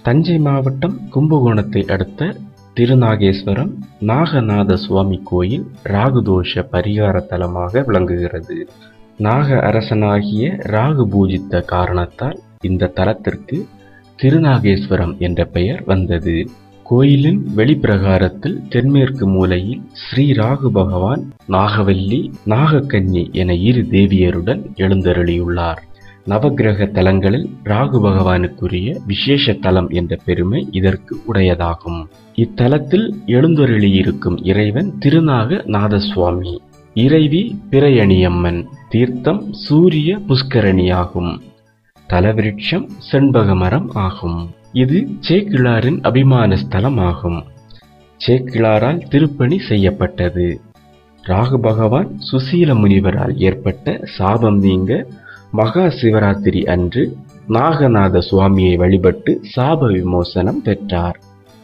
தஞ்சை மாவட்டம் கும்பகோணத்தை அடுத்த திருநாகேஸ்வரம் நாகநாத சுவாமி கோயில் ராகுதோஷ பரிகார தலமாக விளங்குகிறது நாக அரசனாகிய ராகு பூஜித்த காரணத்தால் இந்த தலத்திற்கு திருநாகேஸ்வரம் என்ற பெயர் வந்தது கோயிலின் வெளிப்பிரகாரத்தில் தென்மேற்கு மூலையில் ஸ்ரீ ராகு பகவான் நாகவல்லி நாகக்கன்னி என இரு தேவியருடன் எழுந்தருளியுள்ளார் நவக்கிரக தலங்களில் ராகு பகவானுக்குரிய விசேஷ தலம் என்ற பெருமை இதற்கு உடையதாகும் இத்தலத்தில் எழுந்தருளியிருக்கும் இறைவன் திருநாக நாதசுவாமி இறைவி பிறையணியம்மன் தீர்த்தம் சூரிய புஷ்கரணியாகும் தலவிருட்சம் செண்பக மரம் ஆகும் இது சேக்கிழாரின் அபிமான ஸ்தலம் ஆகும் சேக்கிழாரால் திருப்பணி செய்யப்பட்டது ராகு பகவான் சுசீல முனிவரால் ஏற்பட்ட சாபம் நீங்க மகா சிவராத்திரி அன்று நாகநாத சுவாமியை வழிபட்டு சாப விமோசனம் பெற்றார்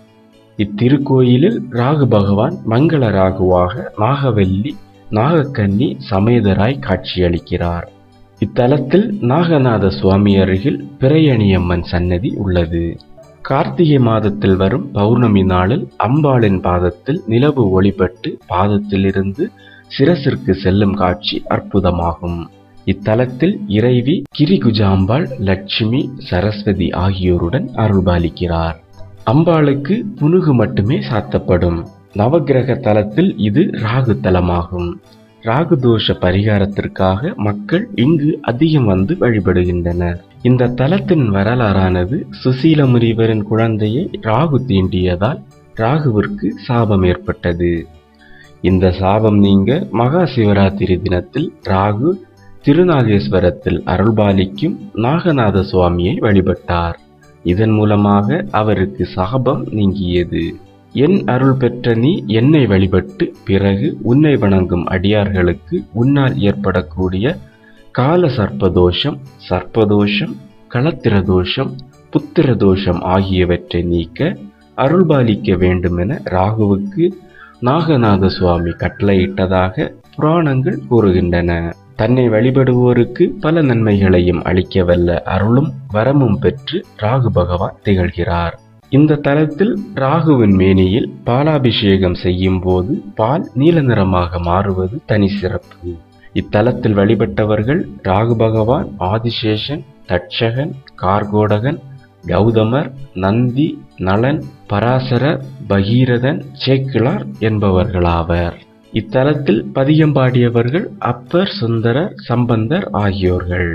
இத்திருக்கோயிலில் ராகு பகவான் மங்கள ராகுவாக நாகவல்லி நாகக்கன்னி சமேதராய் காட்சியளிக்கிறார் இத்தலத்தில் நாகநாத சுவாமி அருகில் பிறையணியம்மன் சன்னதி உள்ளது கார்த்திகை மாதத்தில் வரும் பௌர்ணமி நாளில் அம்பாளின் பாதத்தில் நிலவு ஒளிபட்டு பாதத்திலிருந்து சிரசிற்கு செல்லும் காட்சி அற்புதமாகும் இத்தலத்தில் இறைவி கிரிகுஜாம்பாள் லட்சுமி சரஸ்வதி ஆகியோருடன் அருள்பாலிக்கிறார் அம்பாளுக்கு புனுகு மட்டுமே சாத்தப்படும் நவக்கிரக தலத்தில் இது ராகு தலமாகும் ராகு தோஷ பரிகாரத்திற்காக மக்கள் இங்கு அதிகம் வந்து வழிபடுகின்றனர் இந்த தலத்தின் வரலாறானது சுசீல முனிவரின் குழந்தையை ராகு தீண்டியதால் ராகுவிற்கு சாபம் ஏற்பட்டது இந்த சாபம் நீங்க மகா சிவராத்திரி தினத்தில் ராகு திருநாகேஸ்வரத்தில் அருள்பாலிக்கும் நாகநாத சுவாமியை வழிபட்டார் இதன் மூலமாக அவருக்கு சாபம் நீங்கியது என் அருள் பெற்ற நீ என்னை வழிபட்டு பிறகு உன்னை வணங்கும் அடியார்களுக்கு உன்னால் ஏற்படக்கூடிய கால சர்ப்பதோஷம் சர்ப்பதோஷம் களத்திரதோஷம் புத்திரதோஷம் ஆகியவற்றை நீக்க அருள்பாலிக்க வேண்டுமென ராகுவுக்கு நாகநாத சுவாமி கட்டளையிட்டதாக புராணங்கள் கூறுகின்றன தன்னை வழிபடுவோருக்கு பல நன்மைகளையும் அளிக்க வல்ல அருளும் வரமும் பெற்று ராகு பகவான் திகழ்கிறார் இந்த தலத்தில் ராகுவின் மேனியில் பாலாபிஷேகம் செய்யும் போது பால் நீல நிறமாக மாறுவது தனி சிறப்பு இத்தலத்தில் வழிபட்டவர்கள் ராகு பகவான் ஆதிசேஷன் தட்சகன் கார்கோடகன் கௌதமர் நந்தி நலன் பராசரர் பகீரதன் சேக்கிழார் என்பவர்களாவர் இத்தலத்தில் பதியம் பாடியவர்கள் அப்பர் சுந்தரர் சம்பந்தர் ஆகியோர்கள்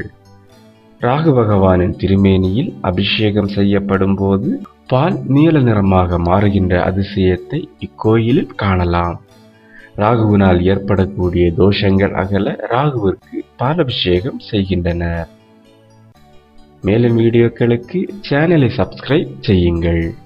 ராகு பகவானின் திருமேனியில் அபிஷேகம் செய்யப்படும் போது பால் நீல நிறமாக மாறுகின்ற அதிசயத்தை இக்கோயிலில் காணலாம் ராகுவினால் ஏற்படக்கூடிய தோஷங்கள் அகல ராகுவிற்கு பாலபிஷேகம் செய்கின்றனர் மேலும் வீடியோக்களுக்கு சேனலை சப்ஸ்கிரைப் செய்யுங்கள்